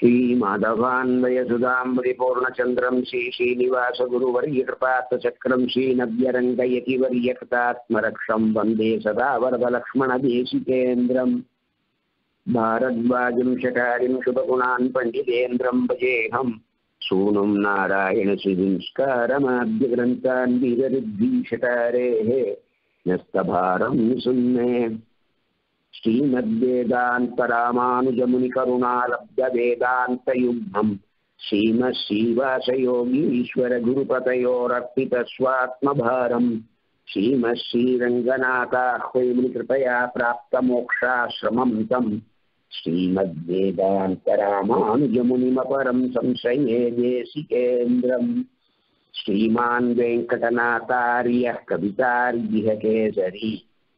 श्रीमाधवान्वयसुधाम्बरिपूर्णचन्द्रं श्रीश्रीनिवासगुरुवर्यकृपात्तचक्रं श्रीनव्यरङ्गयति वर्यकृतात्मरक्षं वन्दे सदा वरदलक्ष्मणदेशिकेन्द्रम् भारद्वाजं शकारिं शुभगुणान् पण्डितेन्द्रं भजेऽहम् सूनुं नारायणसुविंस्कारमाद्यग्रन्थान् वीररुद्वीषकारेः न्यस्तभारं सुन्मे श्रीमद्वेदान्तरामानुजमुनिकरुणालब्धवेदान्तयुग्मम् श्रीमश्रीवासयोगीश्वरगुरुपतयोरर्पितस्वात्मभारम् श्रीमश्रीरङ्गनाथाह्वयमुनिकृपया प्राप्तमोक्षाश्रमं तम् श्रीमद्वेदान्तरामानुजमुनिमपरं संशये देशिकेन्द्रम् श्रीमान् वेङ्कटनाथार्यः कवितार्यः केसरी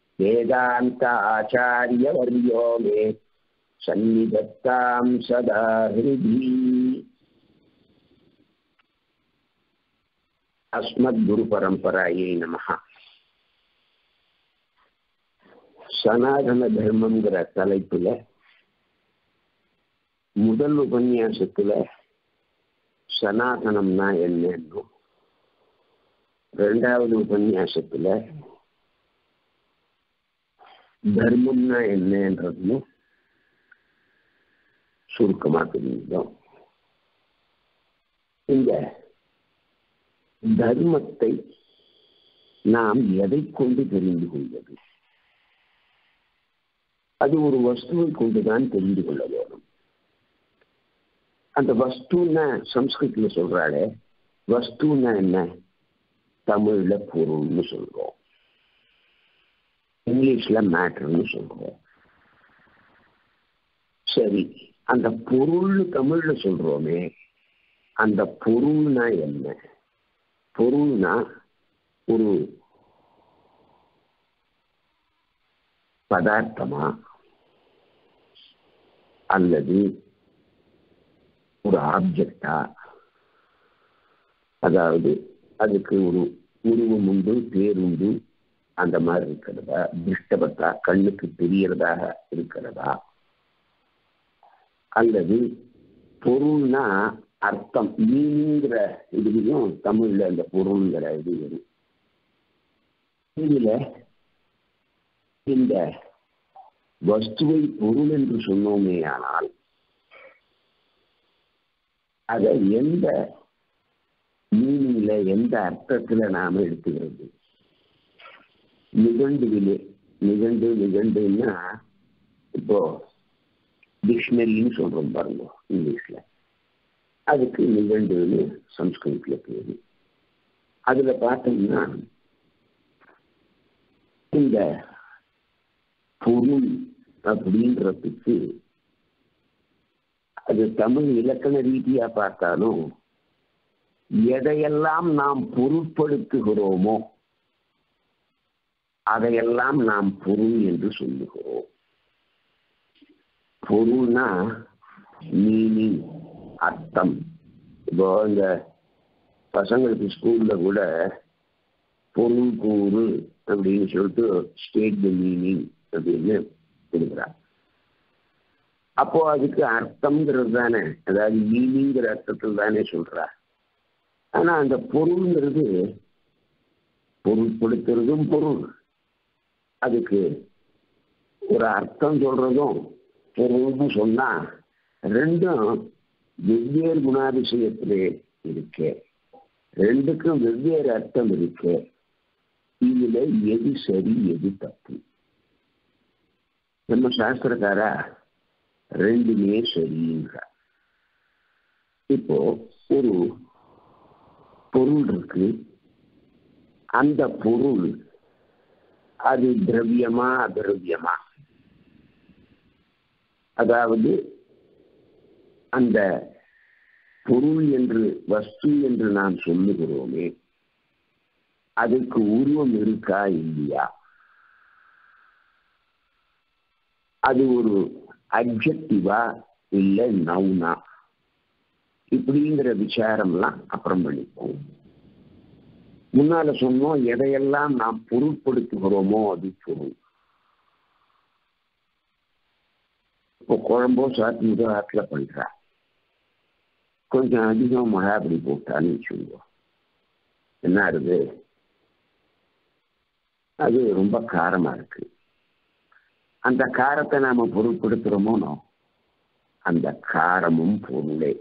वेदान्ताचार्यवर्यो मे सन्निधत्तां सदा हृदि अस्मद्गुरुपरम्परायै नमः சனாதன தர்மங்கிற தலைப்புல முதல் உபன்யாசத்துல சனாதனம்னா என்னன்னும் ரெண்டாவது உபன்யாசத்துல தர்மம்னா என்னன்றதும் சுருக்கமா தெரிஞ்சோம் இந்த தர்மத்தை நாம் எதை கொண்டு தெரிந்து கொள்வது அது ஒரு வஸ்துவை கொண்டுதான் தெரிந்து கொள்ள வேணும் அந்த வஸ்துன்னா சம்ஸ்கிருத்ல சொல்றாளே வஸ்துன்னா என்ன தமிழ்ல பொருள்னு சொல்றோம் இங்கிலீஷ்ல மேட்டர்னு சொல்றோம் சரி அந்த பொருள் தமிழ்ல சொல்றோமே அந்த பொருள்னா என்ன பொருள்னா ஒரு பதார்த்தமா அல்லது ஒரு ஆப்ஜெக்டா அதாவது அதுக்கு ஒரு உருவம் உண்டு பேருண்டு அந்த மாதிரி இருக்கிறதா திருஷ்டபத்தா கண்ணுக்கு தெரியறதாக இருக்கிறதா அல்லது பொருள்னா அர்த்தம் மீனிங்கிற இதுலையும் தமிழ்ல அந்த பொருள்ங்கிற இது வரும் இதுல இந்த வஸ்துவை பொருள் என்று சொன்னோமே ஆனால் அதை எந்த மீனிங்ல எந்த அர்த்தத்துல நாம எடுத்துக்கிறது நிகண்டுவிலே நிகண்டு நிகண்டுன்னா இப்போ டிக்ஷனரின்னு சொல்றோம் பாருங்க இங்கிலீஷ்ல அதுக்கு நிகண்டுன்னு சம்ஸ்கிருத்ல பேரு அதுல பார்த்தோம்னா இந்த பொருள் அப்படின்றதுக்கு அது தமிழ் இலக்கண ரீதியா பார்த்தாலும் எதையெல்லாம் நாம் பொருட்படுத்துகிறோமோ அதையெல்லாம் நாம் பொருள் என்று சொல்லுகிறோம் பொருள்னா மீனிங் அர்த்தம் இப்போ இந்த பசங்களுக்கு ஸ்கூல்ல கூட பொருள் கூறு அப்படின்னு சொல்லிட்டு ஸ்டேட் த மீனிங் அப்படின்னு கொடுக்குறாங்க அப்போ அதுக்கு அர்த்தம்ங்கிறது தானே அதாவது மீனிங்கிற அர்த்தத்தில் தானே சொல்றா ஆனா அந்த பொருள்ங்கிறது பொருட்படுத்துறதும் பொருள் அதுக்கு ஒரு அர்த்தம் சொல்றதும் பொருள்னு சொன்னா ரெண்டும் வெவ்வேறு குணாதிசயத்திலே இருக்கு ரெண்டுக்கும் வெவ்வேறு அர்த்தம் இருக்கு இதுல எது சரி எது தப்பு நம்ம சாஸ்திரக்காரா ரெண்டுமே சரிங்கிறார் இப்போ ஒரு பொருள் இருக்கு அந்த பொருள் அது திரவியமா அதிரவியமா அதாவது அந்த பொருள் என்று வஸ்து என்று நாம் சொல்லுகிறோமே அதுக்கு உருவம் இருக்கா இல்லையா அது ஒரு அப்ஜெக்டிவா இல்ல நவுனா இப்படிங்கிற விசாரம்லாம் அப்புறம் பண்ணிப்போம் முன்னால சொன்னோம் எதையெல்லாம் நாம் பொருட்படுத்துகிறோமோ அது பொருள் இப்போ குழம்போ சாத்தி ஆற்றுல பண்றா கொஞ்சம் அதிகம் மிளகா அப்படி போட்டான்னு வச்சுக்கோ என்ன ஆகுது அது ரொம்ப காரமா இருக்கு அந்த காரத்தை நாம பொருட்படுத்துறோமோ அந்த காரமும் பொருளே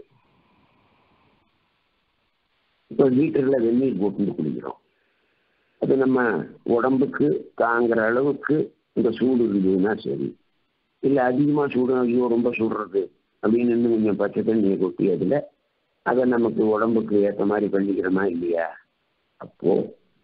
இப்போ வீட்டுல வெந்நீர் போட்டு குடிக்கிறோம் அது நம்ம உடம்புக்கு தாங்குற அளவுக்கு இந்த சூடு இருந்ததுன்னா சரி இல்லை அதிகமாக சூடு ஐயோ ரொம்ப சுடுறது அப்படின்னு இன்னும் கொஞ்சம் பச்சை தண்ணியை கொட்டி அதில் அதை நமக்கு உடம்புக்கு ஏற்ற மாதிரி பண்ணிக்கிறோமா இல்லையா அப்போ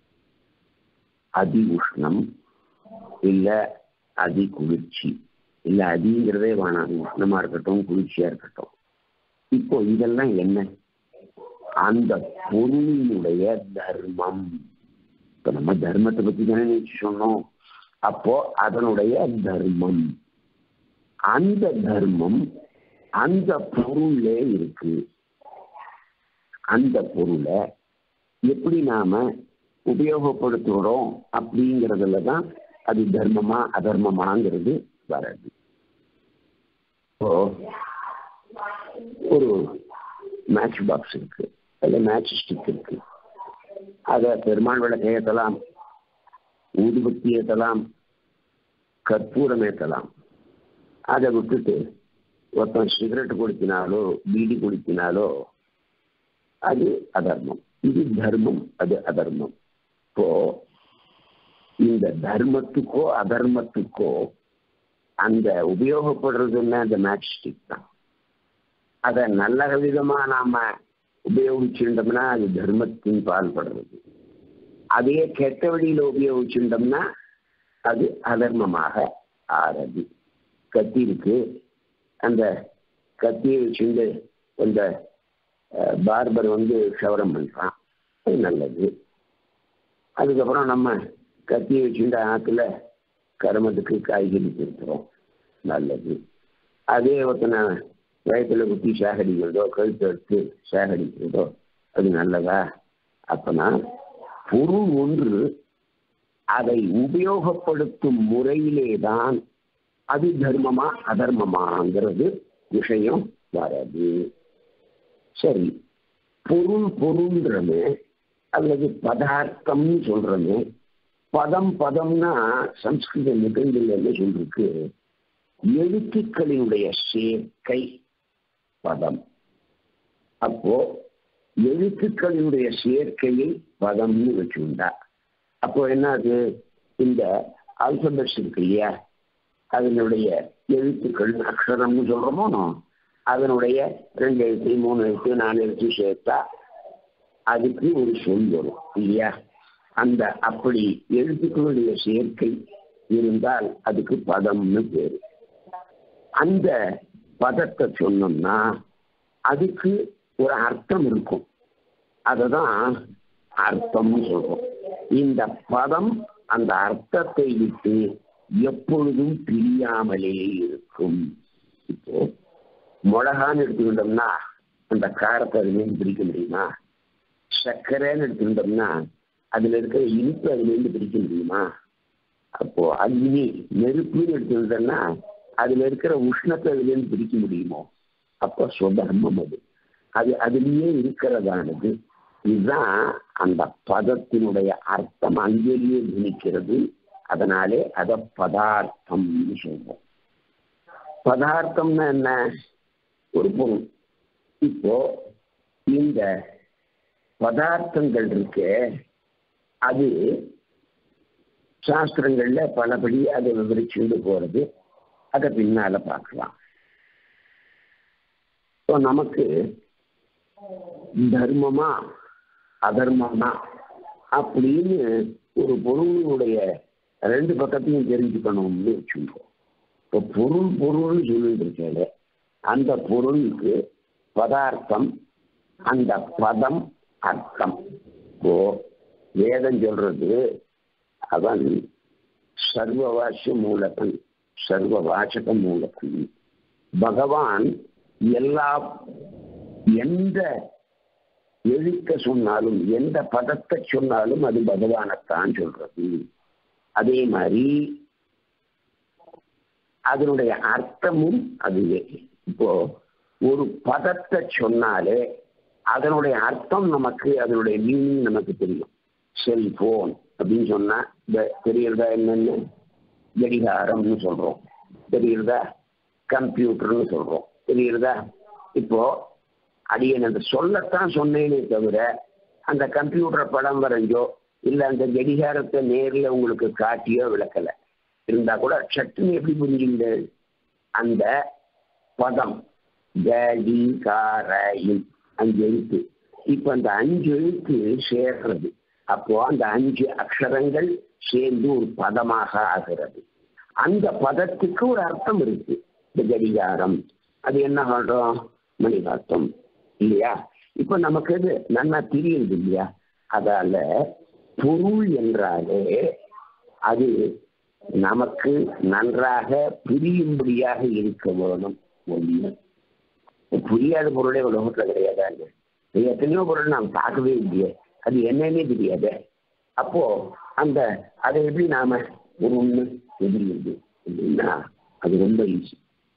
அதி உஷ்ணம் இல்லை அதி குளிர்ச்சி இல்லை அதிங்கிறதே வேணாம் உஷ்ணமா இருக்கட்டும் குளிர்ச்சியா இருக்கட்டும் இப்போ இதெல்லாம் என்ன அந்த பொருளினுடைய தர்மம் இப்ப நம்ம தர்மத்தை பத்தி தானே நினைச்சு சொன்னோம் அப்போ அதனுடைய தர்மம் அந்த தர்மம் அந்த பொருளே இருக்கு அந்த பொருளை எப்படி நாம உபயோகப்படுத்துகிறோம் அப்படிங்கிறதுல தான் அது தர்மமா அதர்மமாங்கிறது வராது இப்போ ஒரு மேட்ச் பாக்ஸ் இருக்கு அதில் மேட்ச் ஸ்டிக் இருக்கு அதை பெருமாள் விளக்கை ஏற்றலாம் ஊதுபத்தி ஏற்றலாம் கற்பூரம் ஏற்றலாம் அதை விட்டுட்டு ஒருத்தன் சிகரெட் குடித்தினாலோ பீடி குடித்தினாலோ அது அதர்மம் இது தர்மம் அது அதர்மம் இப்போ இந்த தர்மத்துக்கோ அதர்மத்துக்கோ அந்த உபயோகப்படுறதுன்னா அந்த மேட்ச் ஸ்டிக் தான் அதை நல்ல விதமா நாம உபயோகிச்சுட்டோம்னா அது தர்மத்தின் பால்படுறது அதையே கெட்ட வழியில உபயோகிச்சுட்டோம்னா அது அதர்மமாக ஆறது கத்தி இருக்கு அந்த கத்தியை வச்சுட்டு அந்த பார்பர் வந்து க்ஷவரம் பண்றான் அது நல்லது அதுக்கப்புறம் நம்ம கத்தியை வச்சுட்டு ஆற்றுல கருமத்துக்கு காய்கறி திருத்துறோம் நல்லது அதே ஒருத்தனை வயத்துல குத்தி சேகரிக்கிறதோ கழுத்து எடுத்து சேகரிக்கிறதோ அது நல்லதா அப்பனா பொருள் ஒன்று அதை உபயோகப்படுத்தும் முறையிலே தான் அது தர்மமா அதர்மமாங்கிறது விஷயம் வராது சரி பொருள் பொருள்ன்றமே அல்லது பதார்த்தம்னு சொல்றமே பதம் பதம்னா சம்ஸ்கிருத நிகழ்வில் என்ன சொல்லிருக்கு எழுத்துக்களினுடைய சேர்க்கை பதம் அப்போ எழுத்துக்களினுடைய சேர்க்கையை பதம்னு வச்சுண்டா அப்போ என்ன அது இந்த ஆல்பபெட்ஸ் இருக்கு இல்லையா அதனுடைய எழுத்துக்கள் அக்ஷரம்னு சொல்றோமோ அதனுடைய ரெண்டு எழுத்து மூணு எழுத்து நாலு எழுத்து சேர்த்தா அதுக்கு ஒரு சொல் வரும் இல்லையா அந்த அப்படி எழுத்துக்களுடைய சேர்க்கை இருந்தால் அதுக்கு பதம்னு பேரு அந்த பதத்தை சொன்னோம்னா அதுக்கு ஒரு அர்த்தம் இருக்கும் அததான் அர்த்தம்னு சொல்றோம் இந்த பதம் அந்த அர்த்தத்தை விட்டு எப்பொழுதும் பிரியாமலே இருக்கும் இப்போ மிளகான்னு எடுத்துக்கிட்டோம்னா அந்த காரத்தை அதுலேருந்து பிரிக்க முடியுமா சர்க்கரைன்னு எடுத்துக்கிட்டோம்னா அதுல இருக்கிற இனிப்பு அதுலேருந்து பிரிக்க முடியுமா அப்போ அக்னி நெருப்புன்னு எடுத்துக்கிட்டோம்னா அதுல இருக்கிற உஷ்ணத்தை அதுலேருந்து பிரிக்க முடியுமோ அப்போ சுதர்மம் அது அது அதுலேயே இருக்கிறதானது இதுதான் அந்த பதத்தினுடைய அர்த்தம் அங்கேயே திணிக்கிறது அதனாலே அத பதார்த்தம்னு சொல்றோம் பதார்த்தம்னா என்ன ஒரு பொருள் இப்போ இந்த பதார்த்தங்கள் இருக்கு அது சாஸ்திரங்கள்ல பலபடி அதை விவரிச்சுண்டு போறது அதை பின்னால பார்க்கலாம் இப்போ நமக்கு தர்மமா அதர்மமா அப்படின்னு ஒரு பொருளுடைய ரெண்டு பக்கத்தையும் தெரிஞ்சுக்கணும்னு வச்சுக்கோ இப்போ பொருள் பொருள்னு சொல்லிட்டு இருக்கேன் அந்த பொருளுக்கு பதார்த்தம் அந்த பதம் அர்த்தம் இப்போ வேதம் சொல்றது அவன் சர்வவாச மூலகன் சர்வ வாசக மூலகன் பகவான் எல்லா எந்த எழுத்த சொன்னாலும் எந்த பதத்தை சொன்னாலும் அது பகவானைத்தான் சொல்றது அதே மாதிரி அதனுடைய அர்த்தமும் அதுவே இப்போ ஒரு பதத்தை சொன்னாலே அதனுடைய அர்த்தம் நமக்கு அதனுடைய மீனிங் நமக்கு தெரியும் செல்போன் அப்படின்னு சொன்னா இந்த தெரியறதா என்னன்னு கடிகாரம்னு சொல்றோம் தெரியுறதா கம்ப்யூட்டர்னு சொல்றோம் தெரியுறதா இப்போ அடியன் அந்த சொல்லத்தான் சொன்னேனே தவிர அந்த கம்ப்யூட்டரை படம் வரைஞ்சோ இல்ல அந்த கடிகாரத்தை நேர்ல உங்களுக்கு காட்டியோ விளக்கல இருந்தா கூட சட்டுன்னு எப்படி புரிஞ்சுங்க அந்த பதம் கடி காரையும் அஞ்சு எழுத்து இப்ப அந்த அஞ்சு எழுத்து சேர்றது அப்போ அந்த அஞ்சு அக்ஷரங்கள் சேர்ந்து ஒரு பதமாக ஆகிறது அந்த பதத்துக்கு ஒரு அர்த்தம் இருக்கு இந்த கடிகாரம் அது என்ன சொல்றோம் மணிகாத்தம் இல்லையா இப்ப நமக்கு இது நன்னா தெரியுது இல்லையா அதால பொருள் என்றாலே அது நமக்கு நன்றாக புரியும்படியாக இருக்க வேணும் ஒண்ணு புரியாத பொருளே உலகத்துல கிடையாதாங்க எத்தனையோ பொருள் நாம் பார்க்கவே இல்லையே அது என்னன்னே தெரியாது அப்போ அந்த அதை எப்படி நாம ஒரு ஒண்ணு எதிரியுது அப்படின்னா அது ரொம்ப ஈஸி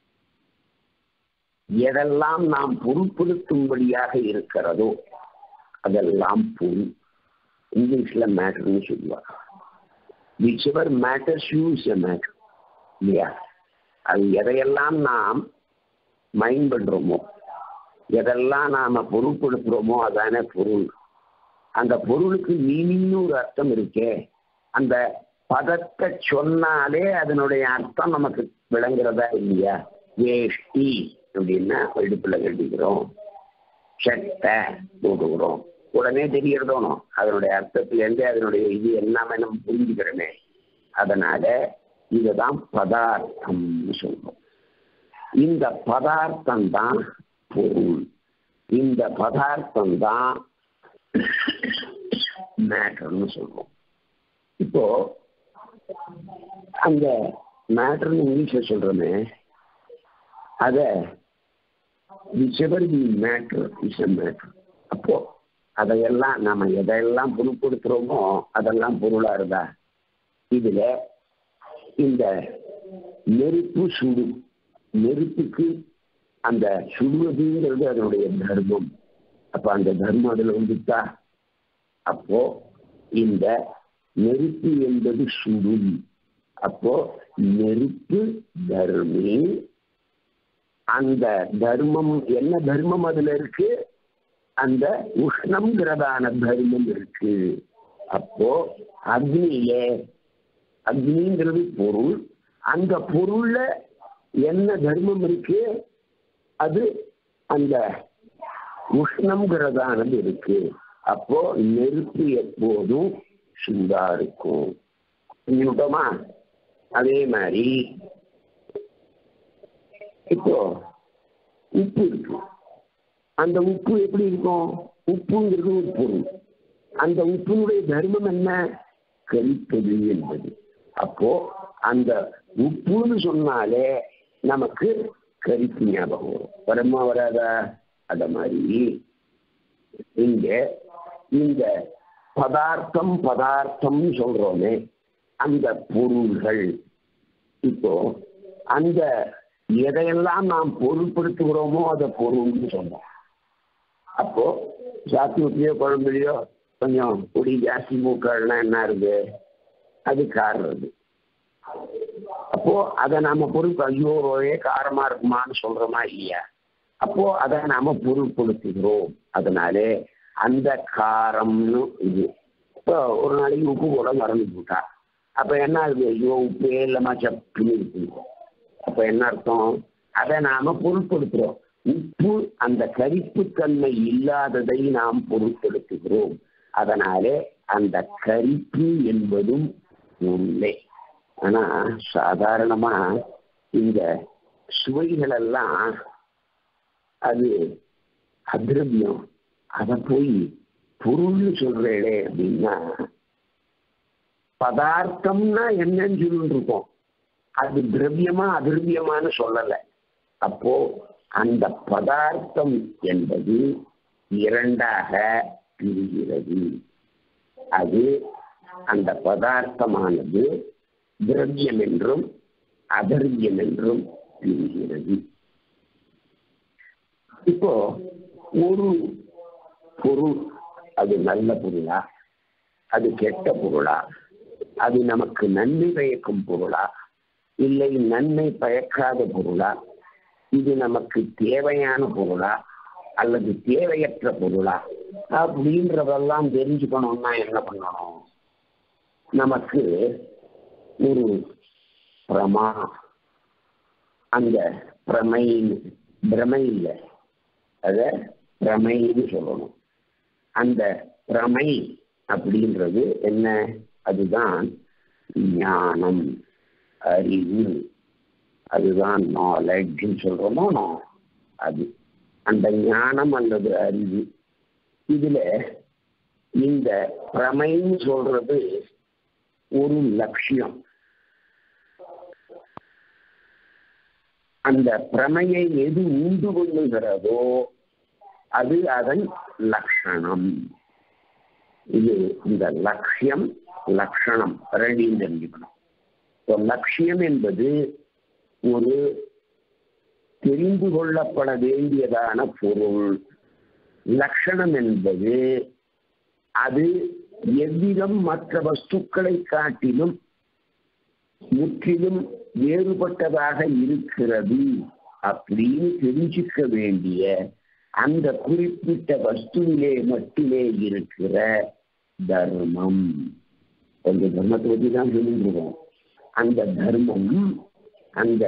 எதெல்லாம் நாம் பொருட்படுத்தும்படியாக இருக்கிறதோ அதெல்லாம் பொருள் இங்கிலீஷ்ல மேட்டர்னு சொல்லுவாங்க whichever matters use a matter இல்லையா அது எதையெல்லாம் நாம் மைண்ட் பண்றோமோ எதெல்லாம் நாம பொருட்படுத்துறோமோ அதான பொருள் அந்த பொருளுக்கு மீனிங்னு ஒரு அர்த்தம் இருக்கே அந்த பதத்தை சொன்னாலே அதனுடைய அர்த்தம் நமக்கு விளங்குறதா இல்லையா வேஷ்டி அப்படின்னா இடுப்புல கட்டிக்கிறோம் சட்டை போட்டுக்கிறோம் உடனே தெரியறதோனும் அதனுடைய அர்த்தத்திலேருந்து அதனுடைய இது எல்லாமே நம்ம புரிஞ்சுக்கிறோமே அதனால இதுதான் பதார்த்தம்னு சொல்றோம் இந்த பதார்த்தம் தான் பொருள் இந்த பதார்த்தம் தான் மேட்டர்னு சொல்றோம் இப்போ அந்த மேட்டர்னு இங்கிலீஷ்ல சொல்றோமே அத whichever the matter is a matter அப்போ அதையெல்லாம் நாம எதையெல்லாம் பொருட்படுத்துறோமோ அதெல்லாம் பொருளா இருந்தா இதுல இந்த நெருப்பு சுடு நெருப்புக்கு அந்த சுடுவதுங்கிறது அதனுடைய தர்மம் அப்ப அந்த தர்மம் அதுல வந்துட்டா அப்போ இந்த நெருப்பு என்பது சுடும் அப்போ நெருப்பு தர்மி அந்த தர்மம் என்ன தர்மம் அதுல இருக்கு அந்த உஷ்ணம்ங்கிறதான தர்மம் இருக்கு அப்போ அக்னியே அக்னிங்கிறது பொருள் அந்த பொருள்ல என்ன தர்மம் இருக்கு அது அந்த உஷ்ணம்ங்கிறதானது இருக்கு அப்போ நெருப்பு எப்போதும் சூடா இருக்கும் புரிஞ்சுட்டோமா அதே மாதிரி இப்போ உப்பு இருக்கு அந்த உப்பு எப்படி இருக்கும் உப்புங்கிறது ஒரு பொருள் அந்த உப்பினுடைய தர்மம் என்ன கரிப்பது என்பது அப்போ அந்த உப்புன்னு சொன்னாலே நமக்கு கரிப்பு ஞாபகம் வரும் வரமா வராதா அத மாதிரி இங்க இந்த பதார்த்தம் பதார்த்தம் சொல்றோமே அந்த பொருள்கள் இப்போ அந்த எதையெல்லாம் நாம் பொருட்படுத்துகிறோமோ அதை பொருள்னு சொல்றோம் அப்போ சாத்துவத்திலையோ குழம்புலையோ கொஞ்சம் பொடி ஜாஸ்தி மூக்கள்னா என்ன இருக்கு அது காடுறது அப்போ அதை நாம பொருள் ஐயோ ஒரே காரமா இருக்குமான்னு சொல்றோமா இல்லையா அப்போ அதை நாம பொருட்படுத்துகிறோம் அதனாலே அந்த காரம்னு இது இப்போ ஒரு நாளைக்கு உப்பு கூட மறந்து போட்டா அப்ப என்ன ஆகுது ஐயோ உப்பே இல்லாம சப்புன்னு இருக்கு அப்ப என்ன அர்த்தம் அதை நாம பொருட்படுத்துறோம் உப்பு அந்த கரிப்புத்தன்மை இல்லாததை நாம் பொருட்படுத்துகிறோம் அதனாலே அந்த கரிப்பு என்பதும் உண்மை ஆனா சாதாரணமா இந்த சுவைகள் எல்லாம் அது அத்ரவியம் அத போய் பொருள்னு சொல்றேளே அப்படின்னா பதார்த்தம்னா என்னன்னு சொல்லிட்டு இருக்கோம் அது திரவியமா அதிரவியமான்னு சொல்லலை அப்போ அந்த பதார்த்தம் என்பது இரண்டாக பிரிகிறது அது அந்த பதார்த்தமானது திரவியம் என்றும் அதர்வியம் என்றும் பிரிகிறது இப்போ ஒரு பொருள் அது நல்ல பொருளா அது கெட்ட பொருளா அது நமக்கு நன்மை பயக்கும் பொருளா இல்லை நன்மை பயக்காத பொருளா இது நமக்கு தேவையான பொருளா அல்லது தேவையற்ற பொருளா அப்படின்றதெல்லாம் தெரிஞ்சுக்கணும்னா என்ன பண்ணணும் நமக்கு ஒரு பிரமா அந்த பிரமை பிரமை இல்லை அத பிரமைன்னு சொல்லணும் அந்த பிரமை அப்படின்றது என்ன அதுதான் ஞானம் அறிவு அதுதான் நாலெட்ஜ்னு சொல்றோமோ அது அந்த ஞானம் அல்லது அறிவு இதுல இந்த பிரமைன்னு சொல்றது ஒரு லட்சியம் அந்த பிரமையை எது உண்டு கொள்ளுகிறதோ அது அதன் லட்சணம் இது இந்த லட்சியம் லட்சணம் ரெண்டையும் தெரிஞ்சுக்கணும் இப்போ லட்சியம் என்பது ஒரு தெரிந்து கொள்ளப்பட வேண்டியதான பொருள் லட்சணம் என்பது அது எவ்விதம் மற்ற வஸ்துக்களை காட்டிலும் முற்றிலும் வேறுபட்டதாக இருக்கிறது அப்படின்னு தெரிஞ்சுக்க வேண்டிய அந்த குறிப்பிட்ட வஸ்துவிலே மட்டுமே இருக்கிற தர்மம் அந்த தர்மத்தை பற்றி தான் சொல்லிருக்கோம் அந்த தர்மம் அந்த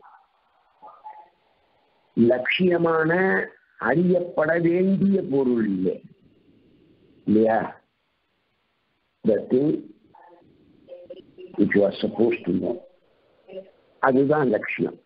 லட்சியமான அறியப்பட வேண்டிய பொருள் இல்லை இல்லையா the thing which you are supposed to know அதுதான் லட்சியம்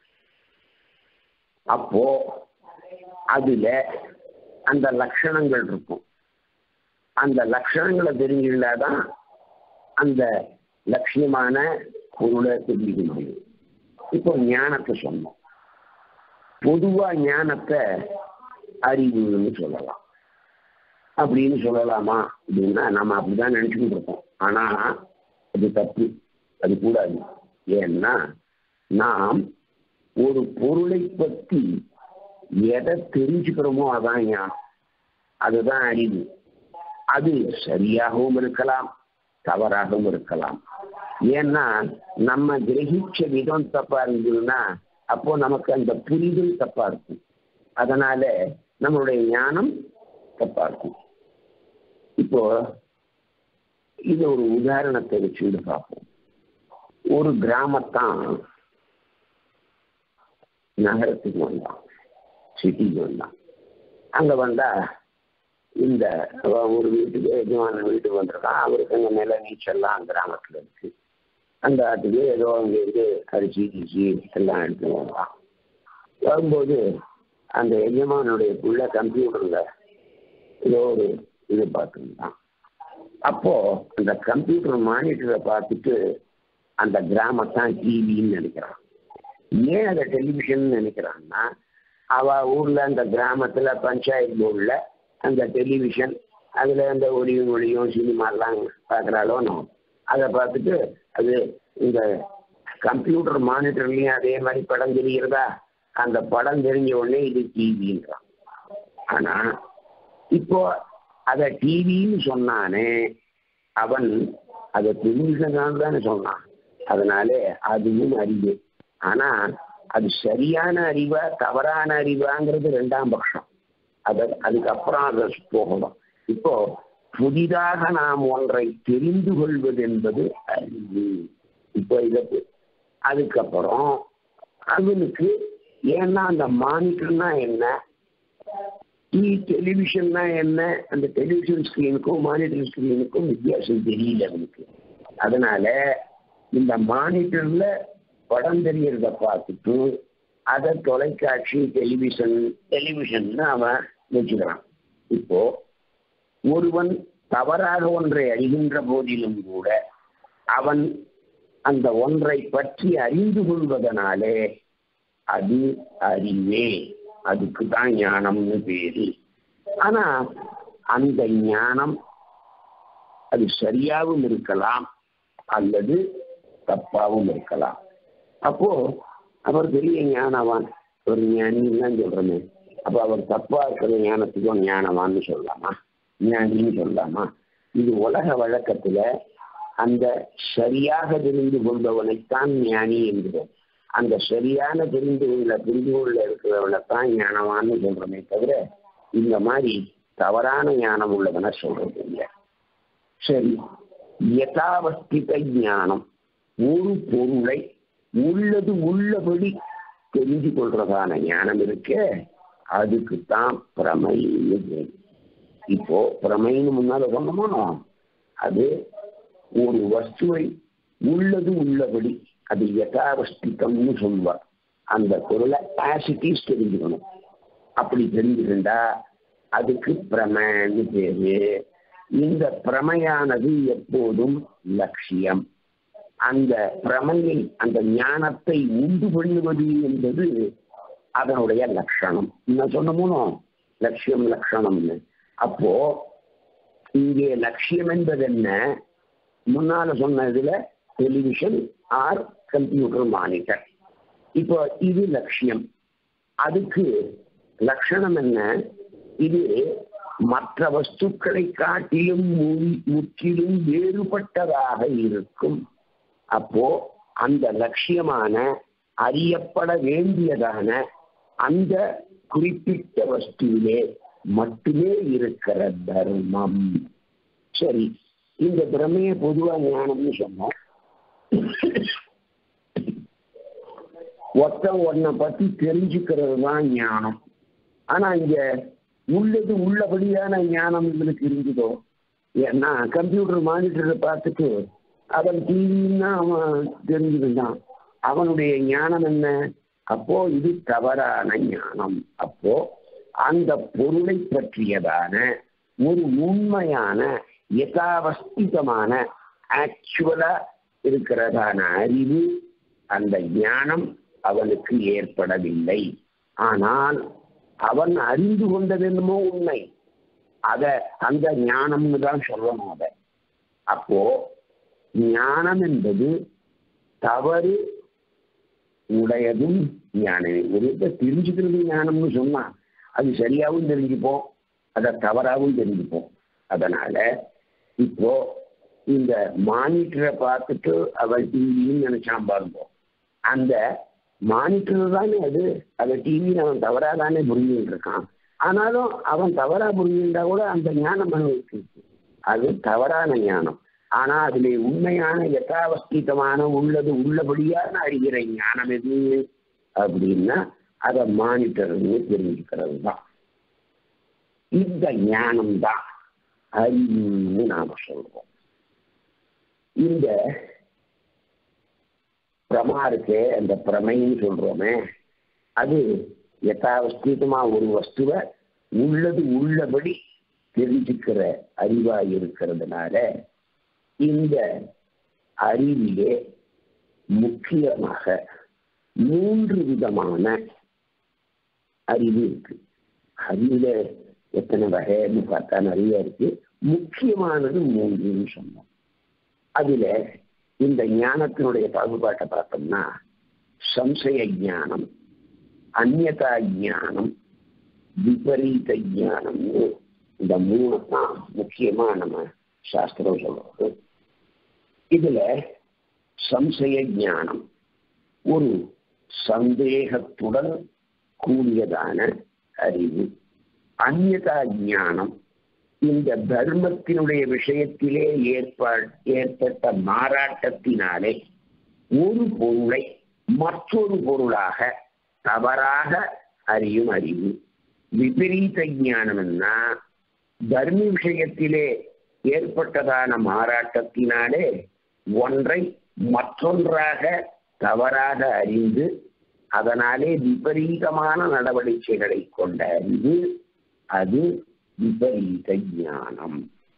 அப்போ அதுல அந்த லட்சணங்கள் இருக்கும் அந்த லட்சணங்களை தெரிஞ்சிருந்தாதான் அந்த லட்சியமான பொருளை தெரிஞ்சுக்க முடியும் இப்போ ஞானத்தை சொன்னோம் பொதுவா ஞானத்தை அறிவுன்னு சொல்லலாம் அப்படின்னு சொல்லலாமா அப்படின்னா நம்ம அப்படிதான் நினைச்சுக்கிட்டு இருக்கோம் ஆனா அது தப்பு அது கூடாது ஏன்னா நாம் ஒரு பொருளை பற்றி எதை தெரிஞ்சுக்கிறோமோ அதான் ஞானம் அதுதான் அறிவு அது சரியாகவும் இருக்கலாம் தவறாகவும் இருக்கலாம் ஏன்னா நம்ம கிரகிச்ச விதம் தப்பா இருந்ததுன்னா அப்போ நமக்கு அந்த புரிதல் தப்பா இருக்கும் அதனால நம்மளுடைய ஞானம் தப்பா இருக்கும் இப்போ இது ஒரு உதாரணத்தை வச்சுட்டு பார்ப்போம் ஒரு கிராமத்தான் நகரத்துக்கு வந்தான் சிட்டிக்கு வந்தான் அங்க வந்தா இந்த ஒரு வீட்டுக்கு எஜமான வீட்டுக்கு வந்திருக்கான் அவருக்கு அங்கே நில நீச்சல்லாம் கிராமத்துல இருக்கு அந்த ஆட்டுக்கு ஏதோ அங்கே இருந்து அரிசி கிச்சி எல்லாம் எடுத்து வந்தான் வரும்போது அந்த எஜமானுடைய புள்ள கம்ப்யூட்டர்ல ஏதோ ஒரு இது பார்த்துருந்தான் அப்போ அந்த கம்ப்யூட்டர் மானிட்டரை பார்த்துட்டு அந்த கிராமத்தான் டிவின்னு நினைக்கிறான் ஏன் அதை டெலிவிஷன் நினைக்கிறான்னா அவ ஊர்ல அந்த கிராமத்துல பஞ்சாயத்து போர்டில் அந்த டெலிவிஷன் அதுல அந்த ஒளியும் ஒளியும் சினிமாலாம் பார்க்குறாலோ நம்ம அதை பார்த்துட்டு அது இந்த கம்ப்யூட்டர் மானிட்டர்லயும் அதே மாதிரி படம் தெரிகிறதா அந்த படம் தெரிஞ்ச உடனே இது டிவின்றான் ஆனா இப்போ அத டிவின்னு சொன்னானே அவன் அதை டெலிவிஷன் தானே சொன்னான் அதனால அதுவும் அறிவு ஆனா அது சரியான அறிவா தவறான அறிவாங்கிறது ரெண்டாம் பட்சம் அத அதுக்கப்புறம் அதை போகணும் இப்போ புதிதாக நாம் ஒன்றை தெரிந்து கொள்வது என்பது அறிவு இப்போ இதற்கு அதுக்கப்புறம் அவனுக்கு ஏன்னா அந்த மானிட்டர்னா என்ன டெலிவிஷன்னா என்ன அந்த டெலிவிஷன் ஸ்கிரீனுக்கும் மானிட்டர் ஸ்கிரீனுக்கும் வித்தியாசம் தெரியல அவனுக்கு அதனால இந்த மானிட்டர்ல படம் தெரியறத பார்த்துட்டு அதை தொலைக்காட்சி டெலிவிஷன் டெலிவிஷன் அவன் வச்சுக்கிறான் இப்போ ஒருவன் தவறாக ஒன்றை அறிகின்ற போதிலும் கூட அவன் அந்த ஒன்றை பற்றி அறிந்து கொள்வதனாலே அது அறிவே அதுக்கு தான் ஞானம்னு பேரு ஆனா அந்த ஞானம் அது சரியாகவும் இருக்கலாம் அல்லது தப்பாகவும் இருக்கலாம் அப்போ அவர் பெரிய ஞானவான் ஒரு ஞானின்னு தான் சொல்றமே அப்ப அவர் தப்பா இருக்கிற ஞானத்துக்கும் ஞானவான்னு சொல்லலாமா ஞானின்னு சொல்லலாமா இது உலக வழக்கத்துல அந்த சரியாக தெரிந்து கொண்டவனைத்தான் ஞானி என்கிறோம் அந்த சரியான தெரிந்து கொள்ள புரிந்து கொள்ள இருக்கிறவனைத்தான் ஞானவான்னு சொல்றோமே தவிர இந்த மாதிரி தவறான ஞானம் உள்ளவனை சொல்றது இல்லை சரி யதாவஸ்தித ஞானம் ஒரு பொருளை உள்ளது உள்ளபடி தெரிஞ்சு கொள்றதான ஞானம் இருக்க அதுக்கு தான் பிரமைன்னு பேரு இப்போ பிரமைன்னு முன்னால சொன்னோமோ அது ஒரு வஸ்துவை உள்ளது உள்ளபடி அது யதாவஸ்திதம்னு சொல்லுவார் அந்த பொருளை ஆசிட்டிஸ் தெரிஞ்சுக்கணும் அப்படி தெரிஞ்சுக்கிண்டா அதுக்கு பிரமன்னு பேரு இந்த பிரமையானது எப்போதும் லட்சியம் அந்த பிரமையை அந்த ஞானத்தை உண்டு பண்ணுவது என்பது அதனுடைய லட்சணம் என்ன சொன்னமோ லட்சியம் லட்சணம்னு அப்போ இங்கே லட்சியம் என்பது என்ன முன்னால சொன்னதுல டெலிவிஷன் ஆர் கம்ப்யூட்டர் மானிட்டர் இப்போ இது லட்சியம் அதுக்கு லட்சணம் என்ன இது மற்ற வஸ்துக்களை காட்டிலும் முற்றிலும் வேறுபட்டதாக இருக்கும் அப்போ அந்த லட்சியமான அறியப்பட வேண்டியதான அந்த குறிப்பிட்ட வஸ்துவிலே மட்டுமே இருக்கிற தர்மம் சரி இந்த பிரமைய பொதுவா ஞானம்னு சொன்னோம் ஒருத்தன் ஒன்னை பத்தி தெரிஞ்சுக்கிறது தான் ஞானம் ஆனா இங்க உள்ளது உள்ளபடியான ஞானம் இவனுக்கு இருந்ததோ ஏன்னா கம்ப்யூட்டர் மானிட்டரை பார்த்துட்டு அவன் டிவின்னா அவன் தெரிஞ்சுக்கிட்டான் அவனுடைய ஞானம் என்ன அப்போ இது தவறான ஞானம் அப்போ அந்த பொருளை பற்றியதான ஒரு உண்மையான யதாவஸ்திதமான ஆக்சுவலா இருக்கிறதான அறிவு அந்த ஞானம் அவனுக்கு ஏற்படவில்லை ஆனால் அவன் அறிந்து கொண்டது என்னமோ உண்மை அத அந்த ஞானம்னு தான் சொல்லணும் அத அப்போ ஞானம் என்பது தவறு உடையதும் ஞானமே ஒரு இதை தெரிஞ்சுக்கிறது ஞானம்னு சொன்னா அது சரியாகவும் தெரிஞ்சுப்போம் அதை தவறாகவும் தெரிஞ்சுப்போம் அதனால இப்போ இந்த மானிட்டரை பார்த்துட்டு அவள் டிவின்னு நினைச்சான் பாருங்க அந்த மானிட்டர் தானே அது அதை டிவின்னு அவன் தவறா தானே புரிஞ்சுட்டு இருக்கான் ஆனாலும் அவன் தவறா புரிஞ்சுட்டா கூட அந்த ஞானம் அவனுக்கு அது தவறான ஞானம் ஆனா அதுல உண்மையான யதாவஸ்திதமான உள்ளது உள்ளபடியான அறிகிற ஞானம் எது அப்படின்னா அதை மானிட்டர்னு தெரிஞ்சுக்கிறது தான் இந்த ஞானம் தான் அறிவுன்னு நாம சொல்றோம் இந்த பிரமா இருக்கே அந்த பிரமைன்னு சொல்றோமே அது யதாவஸ்திதமா ஒரு வஸ்துவை உள்ளது உள்ளபடி தெரிஞ்சுக்கிற அறிவா இருக்கிறதுனால இந்த அறிவிலே முக்கியமாக மூன்று விதமான அறிவு இருக்கு அறிவுல எத்தனை வகைன்னு பார்த்தா நிறைய இருக்கு முக்கியமானது மூன்றுன்னு சொன்னோம் அதுல இந்த ஞானத்தினுடைய பாகுபாட்டை பார்த்தோம்னா சம்சய ஞானம் அந்நதா ஞானம் விபரீத ஞானம்னு இந்த மூணு தான் முக்கியமா நம்ம சாஸ்திரம் சொல்றது இதுல சம்சய ஞானம் ஒரு சந்தேகத்துடன் கூடியதான அறிவு அந்நதா ஞானம் இந்த தர்மத்தினுடைய விஷயத்திலே ஏற்ப ஏற்பட்ட மாறாட்டத்தினாலே ஒரு பொருளை மற்றொரு பொருளாக தவறாக அறியும் அறிவு விபரீத ஞானம்னா தர்ம விஷயத்திலே ஏற்பட்டதான மாறாட்டத்தினாலே ஒன்றை மற்றொன்றாக தவறாக அறிந்து அதனாலே விபரீதமான நடவடிக்கைகளை கொண்ட அறிவு அது விபரீத ஞானம்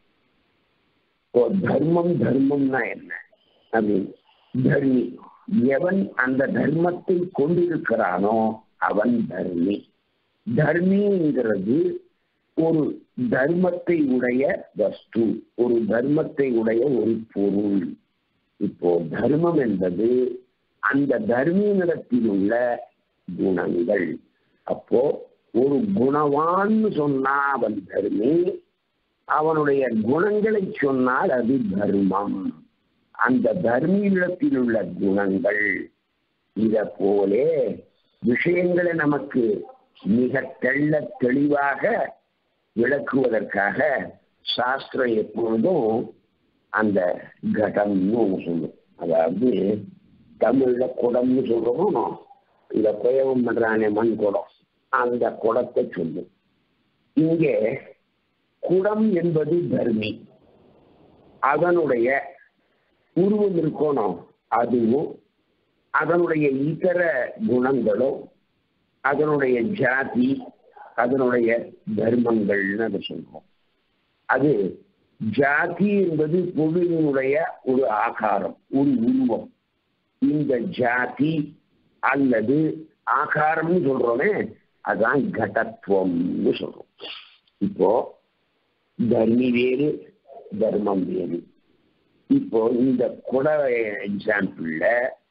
தர்மம் தர்மம்னா என்ன அப்படின்னு தர்மி எவன் அந்த தர்மத்தை கொண்டிருக்கிறானோ அவன் தர்மி தர்மிங்கிறது ஒரு தர்மத்தை உடைய வஸ்து ஒரு தர்மத்தை உடைய ஒரு பொருள் இப்போ தர்மம் என்பது அந்த தர்மியினிடத்தில் உள்ள குணங்கள் அப்போ ஒரு குணவான்னு சொன்னா அவன் தர்மி அவனுடைய குணங்களை சொன்னால் அது தர்மம் அந்த தர்மியிடத்தில் உள்ள குணங்கள் இத போலே விஷயங்களை நமக்கு மிக தெள்ள தெளிவாக விளக்குவதற்காக சாஸ்திரம் எப்பொழுதும் அந்த கடம்னு ஒன்று சொல்லும் அதாவது தமிழ்ல குடம்னு சொல்றோம் இந்த குயவம் பண்றானே மண் குடம் அந்த குடத்தை சொல்லும் இங்கே குடம் என்பது தர்மி அதனுடைய உருவம் இருக்கணும் அதுவும் அதனுடைய இதர குணங்களும் அதனுடைய ஜாதி அதனுடைய தர்மங்கள்னு அதை சொல்றோம் அது ஜாதி என்பது பொருளினுடைய ஒரு ஆகாரம் ஒரு உருவம் இந்த ஜாதி அல்லது ஆகாரம்னு சொல்றோமே அதான் கடத்துவம்னு சொல்றோம் இப்போ தர்மி வேறு தர்மம் வேறு இப்போ இந்த குட எக்ஸாம்பிள்ல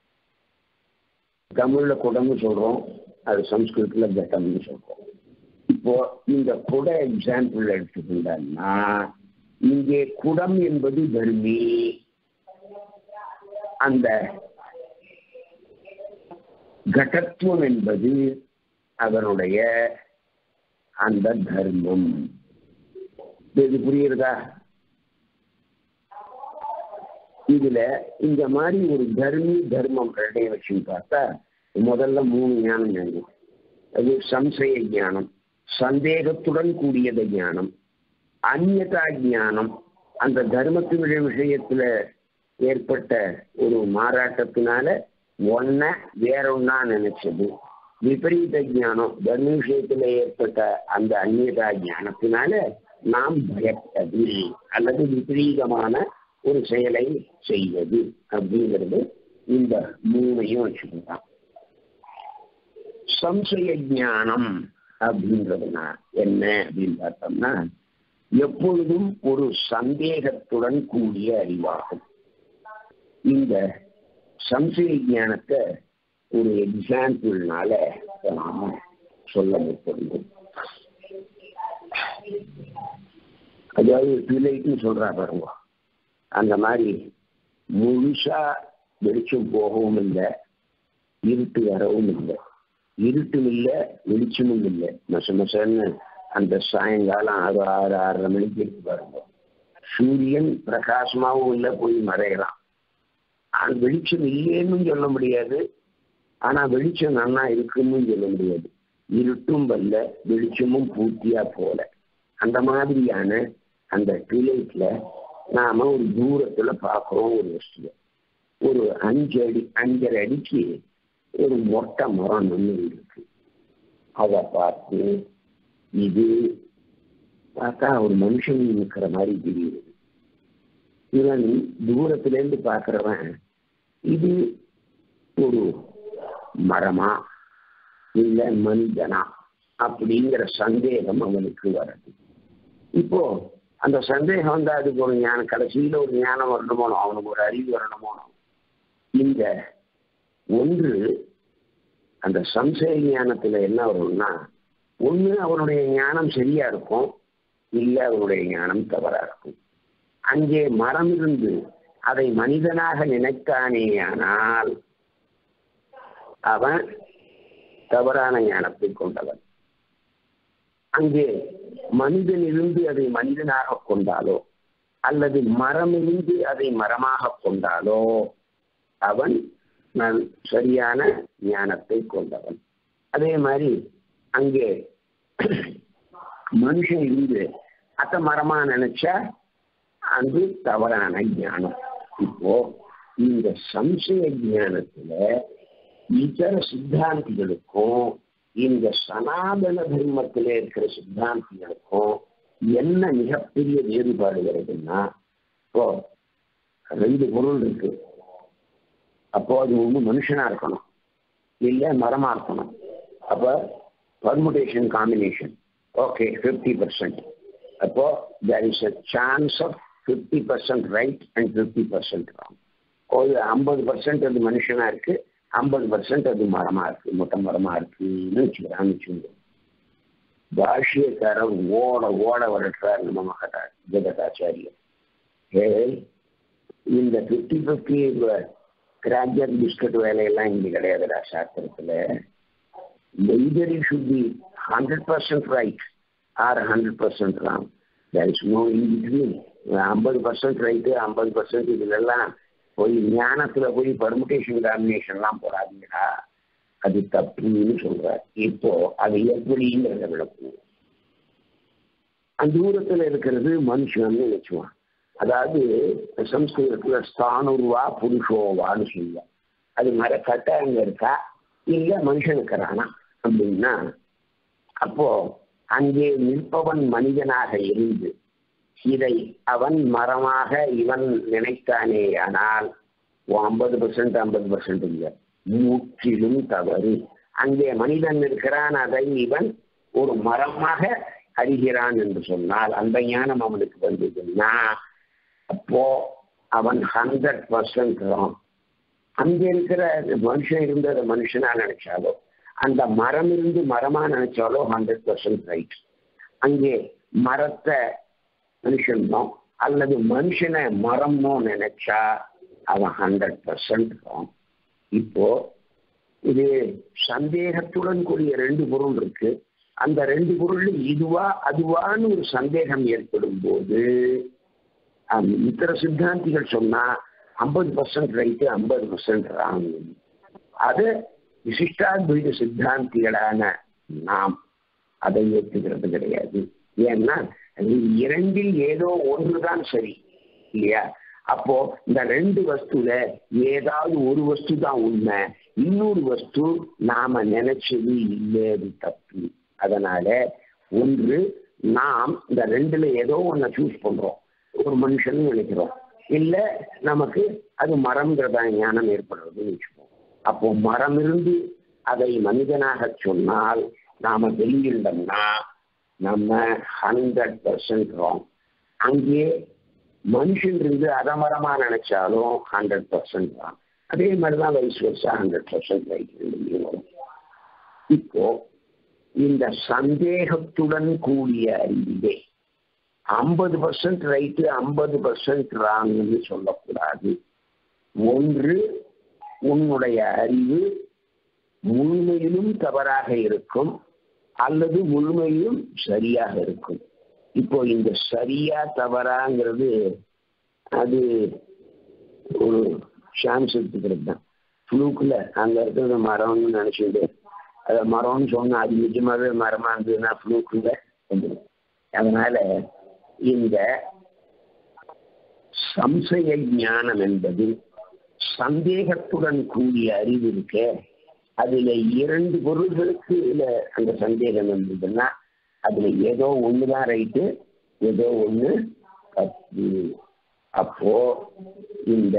தமிழ்ல குடம்னு சொல்றோம் அது சம்ஸ்கிருதத்துல கட்டம்னு சொல்றோம் இப்போ இந்த குட எக்ஸாம்பிள் எடுத்துக்கிட்டோம்னா இங்கே குடம் என்பது தர்மி அந்த கடத்துவம் என்பது அதனுடைய அந்த தர்மம் இது புரியுறதா இதுல இந்த மாதிரி ஒரு தர்மி தர்மம் ரெண்டையும் வச்சு பார்த்தா முதல்ல மூணு ஞானம் ஞானம் அது சம்சய ஞானம் சந்தேகத்துடன் கூடியத ஞானம் அந்நதா ஞானம் அந்த தர்மத்தினுடைய விஷயத்துல ஏற்பட்ட ஒரு மாறாட்டத்தினால ஒன்ன வேறொன்னா நினைச்சது விபரீத ஞானம் தர்ம விஷயத்துல ஏற்பட்ட அந்த அந்நியதா ஞானத்தினால நாம் பயப்பது அல்லது விபரீதமான ஒரு செயலை செய்வது அப்படிங்கிறது இந்த மூணையும் வச்சுக்கலாம் சம்சய ஞானம் அப்படின்றதுனா என்ன அப்படின்னு பார்த்தோம்னா எப்பொழுதும் ஒரு சந்தேகத்துடன் கூடிய அறிவாகும் இந்த சம்சய ஞானத்தை ஒரு எக்ஸாம்பிள்னால நாம சொல்ல முற்படுவோம் அதாவது பிள்ளைக்கு சொல்றா பாருங்க அந்த மாதிரி முழுசா வெளிச்சம் போகவும் இல்லை இருட்டு வரவும் இல்லை இருட்டும் இல்லை வெளிச்சமும் இல்லை மச மசன்னு அந்த சாயங்காலம் ஆறு ஆறு ஆறரை மணிக்கு இருக்கு பாருங்க சூரியன் பிரகாசமாகவும் இல்லை போய் மறையலாம் ஆனால் வெளிச்சம் இல்லைன்னு சொல்ல முடியாது ஆனா வெளிச்சம் நன்னா இருக்குன்னு சொல்ல முடியாது இருட்டும் வரல வெளிச்சமும் பூர்த்தியா போல அந்த மாதிரியான அந்த டுலைட்ல நாம ஒரு தூரத்துல பார்க்கிறோம் ஒரு வஸ்துவை ஒரு அஞ்சு அடி அஞ்சரை அடிக்கு ஒரு மொட்டை மரம் நின்று இருக்கு அதை பார்த்து இது பார்த்தா ஒரு மனுஷன் நிற்கிற மாதிரி தெரியுது இவன் தூரத்துல இருந்து பார்க்கிறவன் இது ஒரு மரமா இல்ல மனிதனா அப்படிங்கிற சந்தேகம் அவனுக்கு வருது இப்போ அந்த சந்தேகம் வந்து அதுக்கு ஒரு ஞானம் கடைசியில ஒரு ஞானம் வரணுமோனோ அவனுக்கு ஒரு அறிவு வரணுமோனோ இந்த ஒன்று அந்த சம்சய ஞானத்துல என்ன வரும்னா ஒண்ணு அவனுடைய ஞானம் சரியா இருக்கும் இல்ல அவனுடைய ஞானம் தவறா இருக்கும் அங்கே மரம் இருந்து அதை மனிதனாக நினைத்தானேயானால் அவன் தவறான ஞானத்தை கொண்டவன் அங்கே மனிதன் இருந்து அதை மனிதனாக கொண்டாலோ அல்லது மரம் இருந்து அதை மரமாக கொண்டாலோ அவன் நான் சரியான ஞானத்தை கொண்டவன் அதே மாதிரி அங்கே மனுஷன் இருந்து அத்த மரமா நினைச்சா அது தவறான ஞானம் இப்போ இந்த சம்சய ஞானத்துல இதர சித்தாந்திகளுக்கும் இந்த சனாதன தர்மத்தில் இருக்கிற சித்தாந்திகளுக்கும் என்ன மிகப்பெரிய வேறுபாடு வருதுன்னா இப்போ ரெண்டு பொருள் இருக்கு அப்போ அது ஒண்ணு மனுஷனா இருக்கணும் இல்ல மரமா இருக்கணும் அப்ப permutation combination okay fifty percent அப்போ there is a chance of fifty percent right and fifty percent wrong ஒரு ஐம்பது பர்சன்ட் அது மனுஷனா இருக்கு ஐம்பது பர்சன்ட் அது மரமா இருக்கு மொட்டை மரமா இருக்குன்னு வச்சுக்கிறான்னு வச்சுக்கோங்க பாஷ்யக்காரர் ஓட ஓட வரட்டார் நம்ம மகதா ஜெகதாச்சாரியர் ஏ இந்த ஃபிஃப்டி ஃபிஃப்டி கிராஜர் பிஸ்கட் வேலையெல்லாம் இங்க கிடையாதுடா சாஸ்திரத்துல either it should be 100% right or 100% wrong. There is no in between. ஐம்பது பர்சன்ட் ரைட்டு ஐம்பது பர்சன்ட் இதுலெல்லாம் போய் ஞானத்துல போய் பர்முடேஷன் காம்பினேஷன்லாம் போடாதீங்கடா அது தப்புன்னு சொல்றார் இப்போ அது எப்படிங்கிறத விளக்குவோம் அந்த தூரத்துல இருக்கிறது மனுஷன் நினைச்சுவான் அதாவது சம்ஸ்கிருதத்துல ஸ்தானுருவா புருஷோவான்னு சொல்லுவான் அது மாதிரி கட்டாயங்க இருக்கா இல்ல மனுஷன் இருக்கிறானா அப்படின்னா அப்போ அங்கே நிற்பவன் மனிதனாக இருந்து இதை அவன் மரமாக இவன் நினைத்தானே ஆனால் ஐம்பது பர்சன்ட் ஐம்பது பர்சன்ட் இல்லை முற்றிலும் தவறு அங்கே மனிதன் இருக்கிறான் அதை இவன் ஒரு மரமாக அறிகிறான் என்று சொன்னால் அந்த ஞானம் அவனுக்கு வந்ததுன்னா அப்போ அவன் ஹண்ட்ரட் பர்சன்ட் அங்க இருக்கிற மனுஷன் இருந்த மனுஷனா நினைச்சாலோ அந்த மரம் இருந்து மரமா நினைச்சாலோ ஹண்ட்ரட் பர்சன்ட் ரைட் அங்கே மரத்தை மனுஷனோ அல்லது மனுஷனை மரம்னோ நினைச்சா அவன் ஹண்ட்ரட் பர்சன்ட் இப்போ இது சந்தேகத்துடன் கூடிய ரெண்டு பொருள் இருக்கு அந்த ரெண்டு பொருள் இதுவா அதுவான்னு ஒரு சந்தேகம் ஏற்படும் போது இத்தர சித்தாந்திகள் சொன்னா ஐம்பது பர்சன்ட் ரைட்டு ஐம்பது பர்சன்ட் ராங் அது விசிஷ்டாத்வைத சித்தாந்திகளான நாம் அதை ஏற்றுக்கிறது கிடையாது ஏன்னா இரண்டில் ஏதோ ஒன்றுதான் சரி இல்லையா அப்போ இந்த ரெண்டு வஸ்துல ஏதாவது ஒரு வஸ்து தான் உண்மை இன்னொரு வஸ்து நாம நினைச்சது இல்லது தப்பு அதனால ஒன்று நாம் இந்த ரெண்டுல ஏதோ ஒன்ன சூஸ் பண்றோம் ஒரு மனுஷன் நினைக்கிறோம் இல்ல நமக்கு அது மரம்ங்கிறதா ஞானம் ஏற்படுறதுன்னு வச்சுப்போம் அப்போ மரம் இருந்து அதை மனிதனாக சொன்னால் நாம வெளியிட்டோம்னா நம்ம ஹண்ட்ரட் பர்சன்ட் ராங் அங்கே மனுஷன் இருந்து அதமரமா நினைச்சாலும் ஹண்ட்ரட் பர்சன்ட் தான் அதே மாதிரிதான் வயசு வருஷம் ஹண்ட்ரட் பர்சன்ட் ரைட் வரும் இப்போ இந்த சந்தேகத்துடன் கூடிய அறிவிலே ஐம்பது பர்சன்ட் ரைட்டு ஐம்பது பர்சன்ட் ராங்னு சொல்லக்கூடாது ஒன்று உன்னுடைய அறிவு முழுமையிலும் தவறாக இருக்கும் அல்லது முழுமையிலும் சரியாக இருக்கும் இப்போ இந்த சரியா தவறாங்கிறது அது ஒரு சான்ஸ் எடுத்துக்கிறது தான் ஃப்ளூக்கில் அங்கே இருக்கிறது மரம்னு நினச்சிட்டு அதை மரம்னு சொன்னா அது நிஜமாவே மரமா இருந்ததுன்னா ஃப்ளூக்கில் வந்துடும் அதனால இந்த சம்சய ஞானம் என்பது சந்தேகத்துடன் கூடிய அறிவு இருக்க அதுல இரண்டு பொருள்களுக்கு இதுல அந்த சந்தேகம் இருந்ததுன்னா அதுல ஏதோ ஒண்ணுதான் ரைட்டு ஏதோ ஒண்ணு தப்பு அப்போ இந்த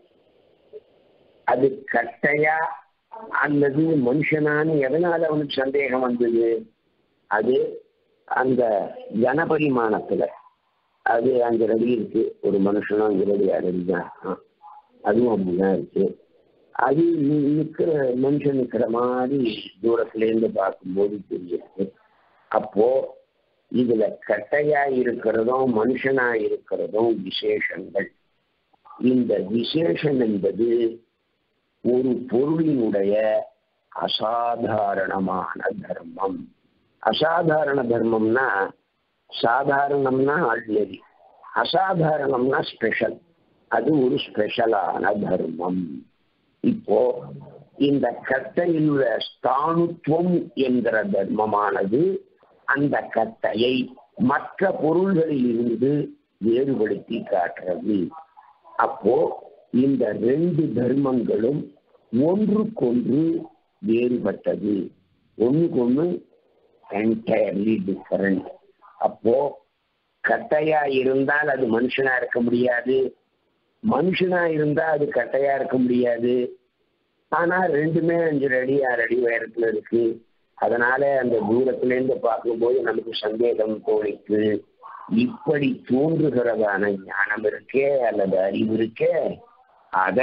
அது கட்டையா அல்லது மனுஷனான்னு எதனால அவனுக்கு சந்தேகம் வந்தது அது அந்த கனபரிமாணத்துல அது அங்க ரெடி இருக்கு ஒரு மனுஷனும் அங்க ரெடி ரெடி தான் அதுவும் அப்படிதான் இருக்கு அது நிக்கிற மனுஷன் நிக்கிற மாதிரி தூரத்துல இருந்து பார்க்கும்போது தெரியுது அப்போ இதுல கட்டையா இருக்கிறதும் மனுஷனா இருக்கிறதும் விசேஷங்கள் இந்த விசேஷம் என்பது ஒரு பொருளினுடைய அசாதாரணமான தர்மம் அசாதாரண தர்மம்னா சாதாரணம்னா ஆர்டினரி அசாதாரணம்னா ஸ்பெஷல் அது ஒரு ஸ்பெஷலான தர்மம் இப்போ இந்த கட்டையிலுள்ள ஸ்தானுத்துவம் என்கிற தர்மமானது அந்த கட்டையை மற்ற பொருள்களில் இருந்து வேறுபடுத்தி காட்டுறது அப்போ இந்த ரெண்டு தர்மங்களும் ஒன்றுக்கொன்று வேறுபட்டது ஒன்றுக்கொன்று என்டையர்லி டிஃபரண்ட் அப்போ கட்டையா இருந்தால் அது மனுஷனா இருக்க முடியாது மனுஷனா இருந்தா அது கட்டையா இருக்க முடியாது ஆனா ரெண்டுமே அஞ்சு அடி ஆறு அடி உயரத்துல இருக்கு அதனால அந்த தூரத்துல இருந்து பார்க்கும்போது நமக்கு சந்தேகம் தோணிக்கு இப்படி தோன்றுகிறதான ஞானம் இருக்கே அல்லது அறிவு இருக்கே அத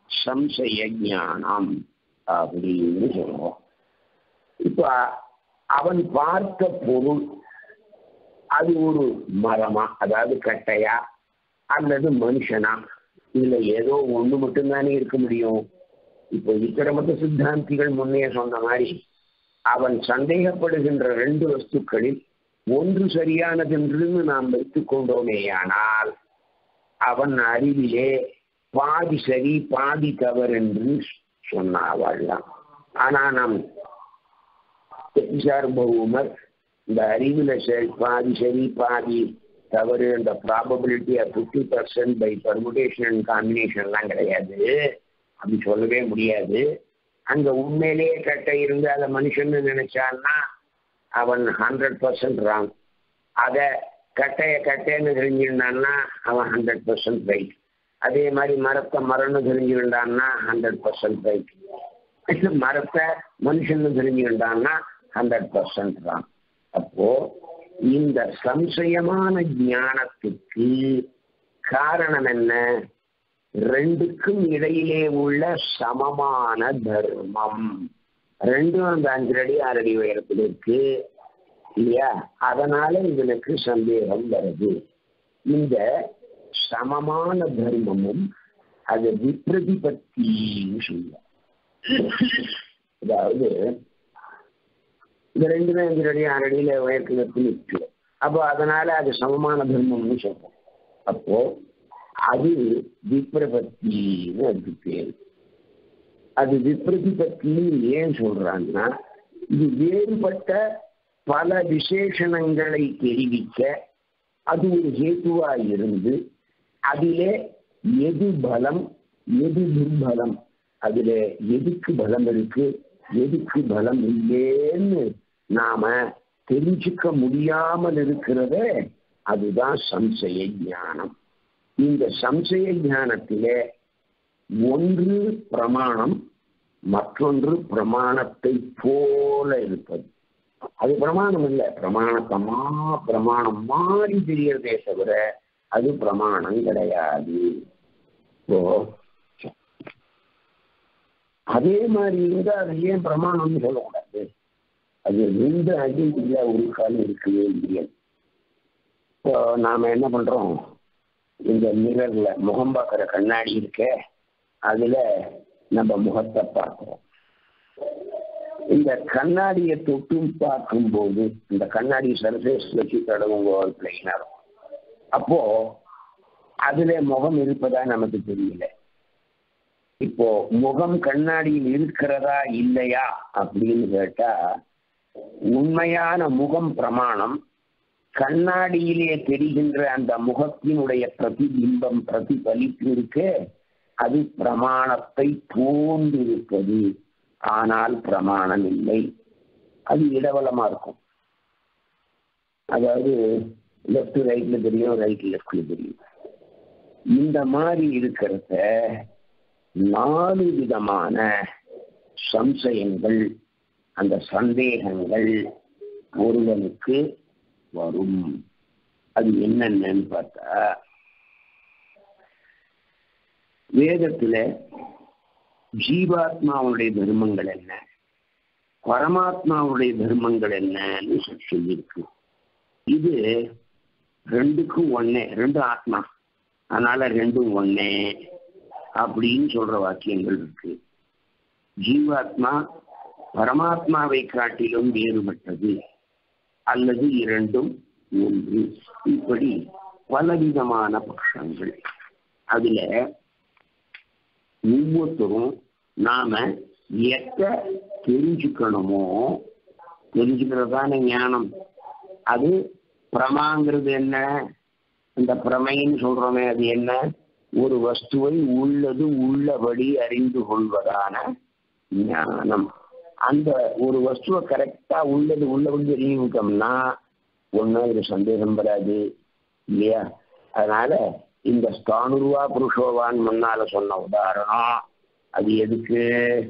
சம்சய ஞானம் அப்படின்னு சொல்றோம் இப்ப அவன் பார்த்த பொருள் அது ஒரு மரமா அதாவது கட்டையா அல்லது மனுஷனா இதுல ஏதோ ஒண்ணு மட்டும்தானே இருக்க முடியும் இப்போ இக்கரமத்த சித்தாந்திகள் முன்னே சொன்ன மாதிரி அவன் சந்தேகப்படுகின்ற ரெண்டு வஸ்துக்களில் ஒன்று சரியானதென்று நாம் வைத்துக் கொண்டோமேயானால் அவன் அறிவிலே பாதி சரி பாதி தவறு என்று சொன்னாவாழ்லாம் ஆனா நாம் சார்பவுமர் இந்த அறிவுல சரி பாதி சரி பாதி தவறு அந்த probability fifty percent by permutation and காம்பினேஷன்லாம் கிடையாது அப்படி சொல்லவே முடியாது அங்க உண்மையிலேயே கட்டை இருந்து அதை மனுஷன் நினைச்சான்னா அவன் ஹண்ட்ரட் பர்சன்ட் ராங் அதை கட்டைய கட்டைன்னு தெரிஞ்சிருந்தான்னா அவன் ஹண்ட்ரட் பர்சன்ட் ரைட் அதே மாதிரி மரத்தை மரம்னு தெரிஞ்சுக்கிட்டான்னா ஹண்ட்ரட் பர்சன்ட் ரைட் மரத்தை மனுஷன் தெரிஞ்சுக்கிட்டான்னா ஹண்ட்ரட் பர்சன்ட் ராங் அப்போ இந்த சம்சயமான ஞானத்துக்கு காரணம் என்ன ரெண்டுக்கும் இடையிலே உள்ள சமமான தர்மம் ரெண்டும் அந்த அஞ்சு அடி ஆறு அடி உயரத்தில் இருக்கு இல்லையா அதனால இவனுக்கு சந்தேகம் வருது இந்த சமமான தர்மமும் அது விப்ரதிபத்தின்னு சொல்லுவோம் அதாவது இந்த ரெண்டுமே அஞ்சு அடி ஆறு அடியில உயரத்தில் இருக்கு அப்போ அதனால அது சமமான தர்மம்னு சொல்றோம் அப்போ அது விப்ரபத்தின்னு அதுக்கு பேரு அது விப்ரதிபத்தின்னு ஏன் சொல்றாங்கன்னா இது வேறுபட்ட பல விசேஷணங்களை தெரிவிக்க அது ஒரு ஹேத்துவா இருந்து அதிலே எது பலம் எது துர்பலம் அதுல எதுக்கு பலம் இருக்கு எதுக்கு பலம் இல்லேன்னு நாம தெரிஞ்சுக்க முடியாமல் இருக்கிறத அதுதான் சம்சய ஞானம் இந்த சம்சய ஞானத்திலே ஒன்று பிரமாணம் மற்றொன்று பிரமாணத்தை போல இருப்பது அது பிரமாணம் இல்லை பிரமாணத்தமா பிரமாணம் மாறி தெரியறதே தவிர அது பிரமாணம் கிடையாது இப்போ அதே மாதிரி இருந்தா அது ஏன் பிரமாணம்னு சொல்லக்கூடாது அது ரெண்டு அஜெண்டில ஒரு காலம் இருக்கவே முடியாது இப்போ நாம என்ன பண்றோம் இந்த மிரர்ல முகம் பார்க்குற கண்ணாடி இருக்க அதுல நம்ம முகத்தை பார்க்கிறோம் இந்த கண்ணாடியை தொட்டு பார்க்கும்போது இந்த கண்ணாடி சர்ஃபேஸ் வச்சு தடவுங்க பிளைனா இருக்கும் அப்போ அதுல முகம் இருப்பதா நமக்கு தெரியல இப்போ முகம் கண்ணாடியில் இருக்கிறதா இல்லையா அப்படின்னு கேட்டா உண்மையான முகம் பிரமாணம் கண்ணாடியிலே தெரிகின்ற அந்த முகத்தினுடைய பிரதிபிம்பம் பிரதிபலிப்பு இருக்கு அது பிரமாணத்தை போன்றிருப்பது ஆனால் பிரமாணம் இல்லை அது இடவலமா இருக்கும் அதாவது லெஃப்ட் ரைட்ல தெரியும் ரைட் லெஃப்ட்ல தெரியும் இந்த மாதிரி இருக்கிறத நாலு விதமான சம்சயங்கள் அந்த சந்தேகங்கள் ஒருவனுக்கு வரும் அது என்னென்னு பார்த்தா வேதத்துல ஜீவாத்மாவுடைய தர்மங்கள் என்ன பரமாத்மாவுடைய தர்மங்கள் என்னன்னு சொல்லியிருக்கு இது ரெண்டுக்கும் ஒன்னே ரெண்டு ஆத்மா அதனால ரெண்டும் ஒன்னே அப்படின்னு சொல்ற வாக்கியங்கள் இருக்கு ஜீவாத்மா பரமாத்மாவை காட்டிலும் வேறுபட்டது அல்லது இரண்டும் ஒன்று இப்படி பலவிதமான பட்சங்கள் அதுல ஒவ்வொருத்தரும் நாம எத்த தெரிஞ்சுக்கணுமோ தெரிஞ்சுக்கிறதான ஞானம் அது பிரமாங்கிறது என்ன இந்த பிரமைன்னு சொல்றோமே அது என்ன ஒரு வஸ்துவை உள்ளது உள்ளபடி அறிந்து கொள்வதான ஞானம் அந்த ஒரு வஸ்துவை கரெக்டா உள்ளது உள்ளபடி தெரிஞ்சுக்கிட்டோம்னா ஒன்றும் இது சந்தேகம் வராது இல்லையா அதனால இந்த ஸ்தானுருவா புருஷோவான் முன்னால சொன்ன உதாரணம் அது எதுக்கு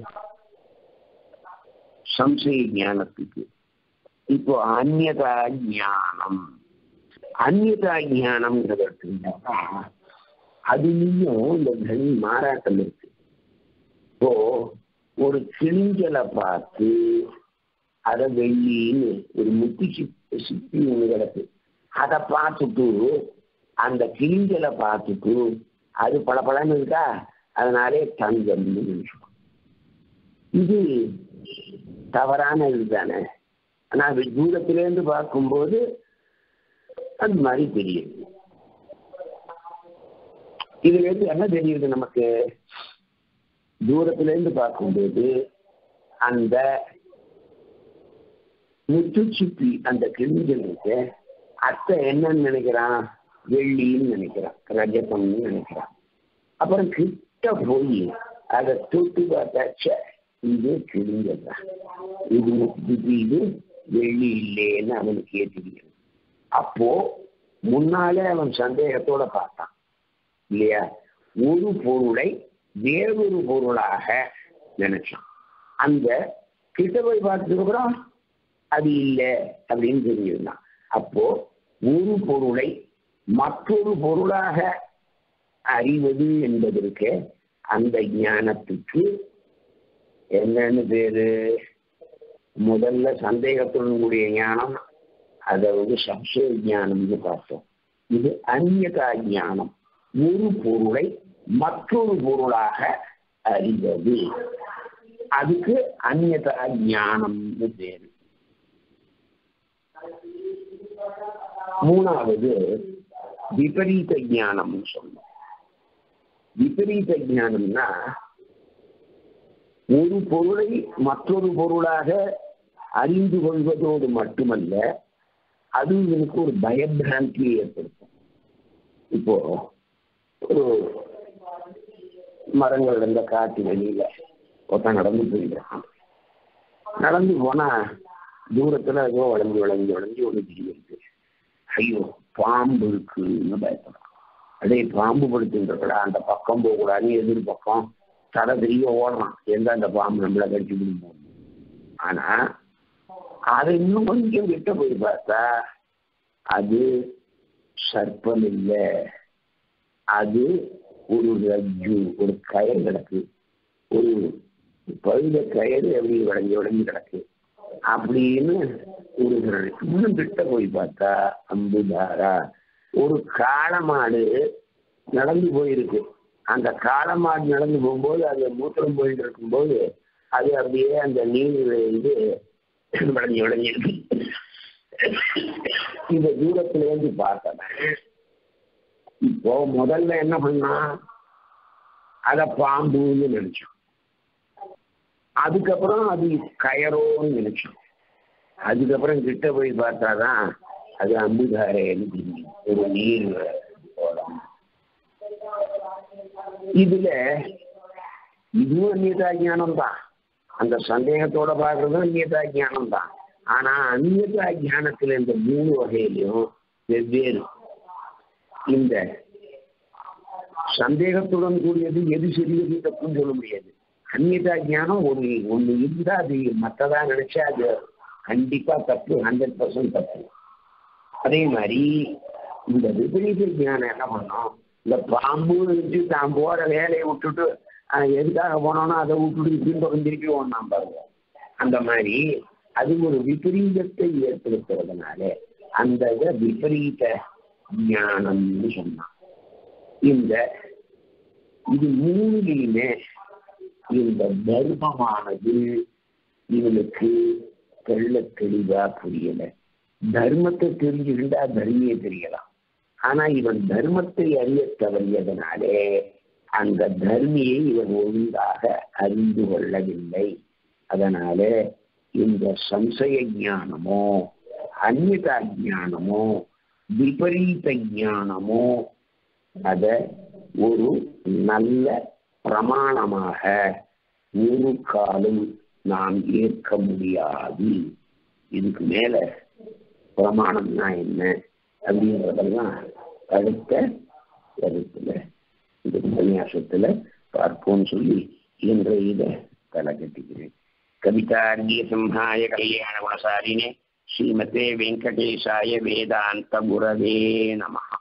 சம்சய ஞானத்துக்கு இப்போ அந்நதா ஞானம் அந்நதா ஞானம்ங்கிறத எடுத்துக்கிட்டா அதுலேயும் இந்த தனி மாறாட்டம் இருக்கு இப்போ ஒரு கிழிஞ்சலை பார்த்து அதை வெள்ளின்னு ஒரு முத்தி சிப்பி சிப்பி ஒண்ணு கிடக்கு அதை பார்த்துட்டு அந்த கிழிஞ்சலை பார்த்துட்டு அது பளபளன்னு இருக்கா அதனாலே தங்கம்னு நினைச்சுக்கணும் இது தவறான இதுதானே ஆனா அது தூரத்திலேருந்து பார்க்கும்போது அது மாதிரி தெரியுது இதுல இருந்து என்ன தெரியுது நமக்கு தூரத்திலேருந்து பார்க்கும்போது அந்த முத்துச்சிப்பி அந்த கிழிஞ்சலுக்கு அத்தை என்னன்னு நினைக்கிறான் வெள்ளின்னு நினைக்கிறான் ரஜதம்னு நினைக்கிறான் அப்புறம் கிட்ட போய் அதை தொட்டு பார்த்தாச்ச இது கிழிஞ்சதான் இது முத்துச்சிப்பி இது வெள்ளி இல்லைன்னு அவனுக்கு ஏற்றிக்கிறது அப்போ முன்னாலே அவன் சந்தேகத்தோட பார்த்தான் இல்லையா ஒரு பொருளை வேறொரு பொருளாக நினைச்சான் அந்த கிட்ட போய் பார்த்ததுக்கு அப்புறம் அது இல்லை அப்படின்னு தெரிஞ்சிருந்தான் அப்போ ஒரு பொருளை மற்றொரு பொருளாக அறிவது என்பதற்கு அந்த ஞானத்துக்கு என்னன்னு பேரு முதல்ல சந்தேகத்துடன் கூடிய ஞானம் அதை வந்து சம்சய ஞானம்னு பார்த்தோம் இது அந்நியதா ஞானம் ஒரு பொருளை மற்றொரு பொருளாக அறிவது அதுக்கு அந்நியதா ஞானம்னு பேரு மூணாவது விபரீத ஞானம்னு சொன்னோம் விபரீத ஞானம்னா ஒரு பொருளை மற்றொரு பொருளாக அறிந்து கொள்வதோடு மட்டுமல்ல அது எனக்கு ஒரு பயபிராந்தியை ஏற்படுத்தும் இப்போ ஒரு மரங்கள் இருந்த காட்டு வெளியில ஒருத்தன் நடந்து போயிடுறான் நடந்து போனா தூரத்துல ஏதோ வளைஞ்சு வளைஞ்சு வளைஞ்சு ஒண்ணு தெரியுது ஐயோ பாம்பு இருக்குன்னு பயப்படுறான் அதே பாம்பு படுத்துன்றா அந்த பக்கம் போகக்கூடாது எதிர் பக்கம் தடை தெரிய ஓடுறான் எந்த அந்த பாம்பு நம்மள கடிச்சு பிடிப்போம் ஆனா அதை இன்னும் கொஞ்சம் கிட்ட போய் பார்த்தா அது சர்ப்பம் இல்லை அது ஒரு ரஜ்ஜு ஒரு கயறு கிடக்கு ஒரு பழுத கயறு எப்படி வளைஞ்சு வளைஞ்சு கிடக்கு அப்படின்னு ஒரு இன்னும் கிட்ட போய் பார்த்தா அம்புதாரா ஒரு காளமாடு நடந்து போயிருக்கு அந்த காளமாடு நடந்து போகும்போது அது மூத்திரம் போயிட்டு இருக்கும்போது அது அப்படியே அந்த நீர் இது வளைஞ்சு வளைஞ்சிருக்கு இந்த தூரத்துல இருந்து பார்த்தவன் இப்போ முதல்ல என்ன பண்ணா அத பாம்புன்னு நினைச்சான் அதுக்கப்புறம் அது கயரோன்னு நினைச்சான் அதுக்கப்புறம் கிட்ட போய் பார்த்தாதான் அது அம்புதாரேன்னு தெரியும் ஒரு நீர் ஓடம் இதுல இதுவும் அந்நியதா ஞானம் தான் அந்த சந்தேகத்தோட பார்க்கறதும் அந்நியதா ஞானம் தான் ஆனா அந்நியதா ஞானத்துல இந்த மூணு வகையிலையும் வெவ்வேறு இந்த சந்தேகத்துடன் கூடியது எது சரி எது தப்புன்னு சொல்ல முடியாது அந்நியதா ஞானம் ஒரு ஒண்ணு இருந்தா அது மற்றதா நினைச்சா அது கண்டிப்பா தப்பு ஹண்ட்ரட் பர்சன்ட் தப்பு அதே மாதிரி இந்த விபரீத ஞானம் என்ன பண்ணோம் இந்த பாம்பு வச்சு தான் போற வேலையை விட்டுட்டு எதுக்காக போனோம்னா அதை விட்டுட்டு பின்பக்கம் திருப்பி ஓடலாம் பாருங்க அந்த மாதிரி அது ஒரு விபரீதத்தை ஏற்படுத்துறதுனால அந்த இதை விபரீத ஞானம்னு சொன்னான் இந்த இது மூணுலையுமே இந்த தர்மமானது இவனுக்கு தெள்ள தெளிவா புரியல தர்மத்தை தெரிஞ்சுக்கிட்டா தர்மியை தெரியலாம் ஆனா இவன் தர்மத்தை அறிய தவறியதனாலே அந்த தர்மியை இவன் ஒழுங்காக அறிந்து கொள்ளவில்லை அதனால இந்த சம்சய ஞானமோ அந்நிதா ஞானமோ விபரீத ஞானமோ அத ஒரு நல்ல பிரமாணமாக ஒரு காலம் நாம் ஏற்க முடியாது இதுக்கு மேல பிரமாணம்னா என்ன அப்படின்றதெல்லாம் அடுத்த கருத்துல இந்த உபன்யாசத்துல பார்ப்போம்னு சொல்லி இன்றைய இதை தலை கட்டிக்கிறேன் கவிதார்கிய சம்ஹாய கல்யாண குணசாலினே ஸ்ரீமதே வெங்கடேசாய வேதாந்த குரவே நமஹா